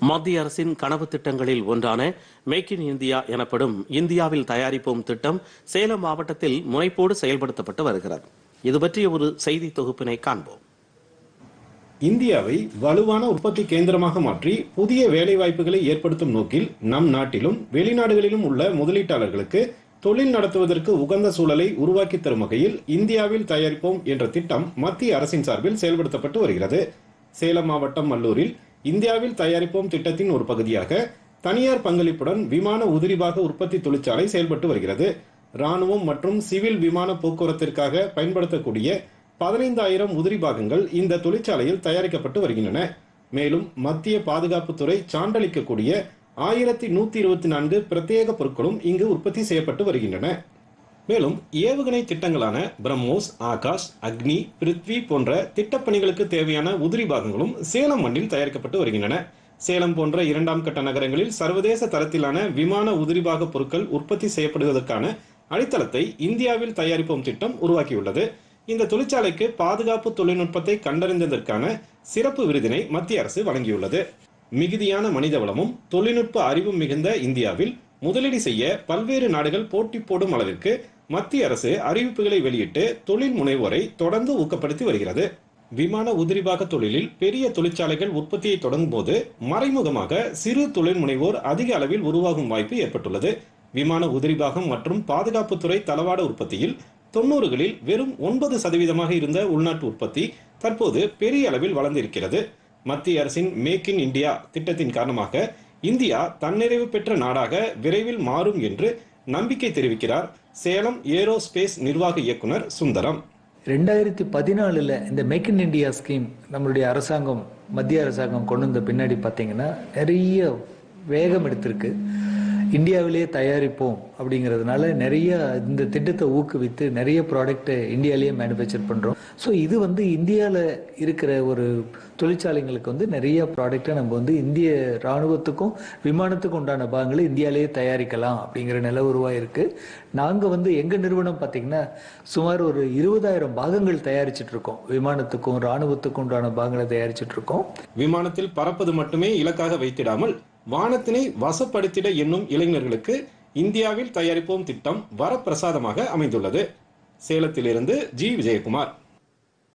மத்திய அரசின் கனவு திட்டங்களில் ஒன்றான மேக் இன் இந்தியா எனப்படும் இந்தியாவில் தயாரிப்போம் திட்டம் சேலம் மாவட்டத்தில் முனைப்போடு செயல்படுத்தப்பட்டு வருகிறது இது பற்றிய ஒரு செய்தி தொகுப்பினை காண்போம் இந்தியாவை வலுவான உற்பத்தி கேந்திரமாக மாற்றி புதிய வேலைவாய்ப்புகளை ஏற்படுத்தும் நோக்கில் நம் நாட்டிலும் வெளிநாடுகளிலும் உள்ள முதலீட்டாளர்களுக்கு தொழில் நடத்துவதற்கு உகந்த சூழலை உருவாக்கி தரும் வகையில் இந்தியாவில் தயாரிப்போம் என்ற திட்டம் மத்திய அரசின் சார்பில் செயல்படுத்தப்பட்டு வருகிறது சேலம் மாவட்டம் மல்லூரில் இந்தியாவில் தயாரிப்போம் திட்டத்தின் ஒரு பகுதியாக தனியார் பங்களிப்புடன் விமான உதிரிபாக உற்பத்தி தொழிற்சாலை செயல்பட்டு வருகிறது ராணுவம் மற்றும் சிவில் விமான போக்குவரத்திற்காக பயன்படுத்தக்கூடிய பதினைந்தாயிரம் உதிரி பாகங்கள் இந்த தொழிற்சாலையில் தயாரிக்கப்பட்டு வருகின்றன மேலும் மத்திய பாதுகாப்புத்துறை சான்றளிக்கக்கூடிய ஆயிரத்தி நூத்தி இருபத்தி நான்கு பிரத்யேக பொருட்களும் இங்கு உற்பத்தி செய்யப்பட்டு வருகின்றன மேலும் ஏவுகணை திட்டங்களான பிரம்மோஸ் ஆகாஷ் அக்னி பிருத்வி போன்ற திட்டப்பணிகளுக்கு தேவையான உதிரி பாகங்களும் சேலம் மண்ணில் தயாரிக்கப்பட்டு வருகின்றன சேலம் போன்ற இரண்டாம் கட்ட நகரங்களில் சர்வதேச தரத்திலான விமான உதிரிபாக பொருட்கள் உற்பத்தி செய்யப்படுவதற்கான அடித்தளத்தை இந்தியாவில் தயாரிப்போம் திட்டம் உருவாக்கியுள்ளது இந்த தொழிற்சாலைக்கு பாதுகாப்பு தொழில்நுட்பத்தை கண்டறிந்ததற்கான சிறப்பு விருதினை மத்திய அரசு வழங்கியுள்ளது மிகுதியான மனித வளமும் தொழில்நுட்ப அறிவும் மிகுந்த இந்தியாவில் முதலீடு செய்ய பல்வேறு நாடுகள் போட்டி போடும் அளவிற்கு மத்திய அரசு அறிவிப்புகளை வெளியிட்டு தொழில் முனைவோரை தொடர்ந்து ஊக்கப்படுத்தி வருகிறது விமான உதிரிபாக தொழிலில் பெரிய தொழிற்சாலைகள் உற்பத்தியை தொடங்கும் போது மறைமுகமாக சிறு தொழில் முனைவோர் அதிக அளவில் உருவாகும் வாய்ப்பு ஏற்பட்டுள்ளது விமான உதிரிபாகம் மற்றும் பாதுகாப்புத்துறை தளவாட உற்பத்தியில் தொண்ணூறுகளில் வெறும் ஒன்பது சதவீதமாக இருந்த உள்நாட்டு உற்பத்தி தற்போது பெரிய அளவில் வளர்ந்திருக்கிறது மத்திய அரசின் மேக் இன் இந்தியா திட்டத்தின் காரணமாக இந்தியா தன்னிறைவு பெற்ற நாடாக விரைவில் மாறும் என்று நம்பிக்கை தெரிவிக்கிறார் சேலம் ஏரோஸ்பேஸ் நிர்வாக இயக்குனர் சுந்தரம் ரெண்டாயிரத்தி பதினாலில் இந்த மேக் இன் இந்தியா ஸ்கீம் நம்மளுடைய அரசாங்கம் மத்திய அரசாங்கம் கொண்டு வந்த பின்னாடி பார்த்தீங்கன்னா நிறைய வேகம் எடுத்திருக்கு இந்தியாவிலேயே தயாரிப்போம் அப்படிங்கிறதுனால நிறைய இந்த திட்டத்தை ஊக்குவித்து நிறைய ப்ராடக்ட்டை இந்தியாவிலேயே மேனுஃபேக்சர் பண்ணுறோம் ஸோ இது வந்து இந்தியாவில் இருக்கிற ஒரு தொழிற்சாலைங்களுக்கு வந்து நிறைய ப்ராடக்டை நம்ம வந்து இந்திய இராணுவத்துக்கும் விமானத்துக்கும் உண்டான பாகங்களை இந்தியாவிலேயே தயாரிக்கலாம் அப்படிங்கிற நில உருவாயிருக்கு நாங்கள் வந்து எங்கள் நிறுவனம் பார்த்தீங்கன்னா சுமார் ஒரு இருபதாயிரம் பாகங்கள் தயாரிச்சிட்டு இருக்கோம் விமானத்துக்கும் இராணுவத்துக்கும் உண்டான பாகங்களை தயாரிச்சிட்டு இருக்கோம் விமானத்தில் பறப்பது மட்டுமே இலக்காக வைத்திடாமல் வானத்தினை வசப்படுத்திட எண்ணும் இளைஞர்களுக்கு இந்தியாவில் தயாரிப்போம் திட்டம் வரப்பிரசாதமாக அமைந்துள்ளது சேலத்திலிருந்து ஜி விஜயகுமார்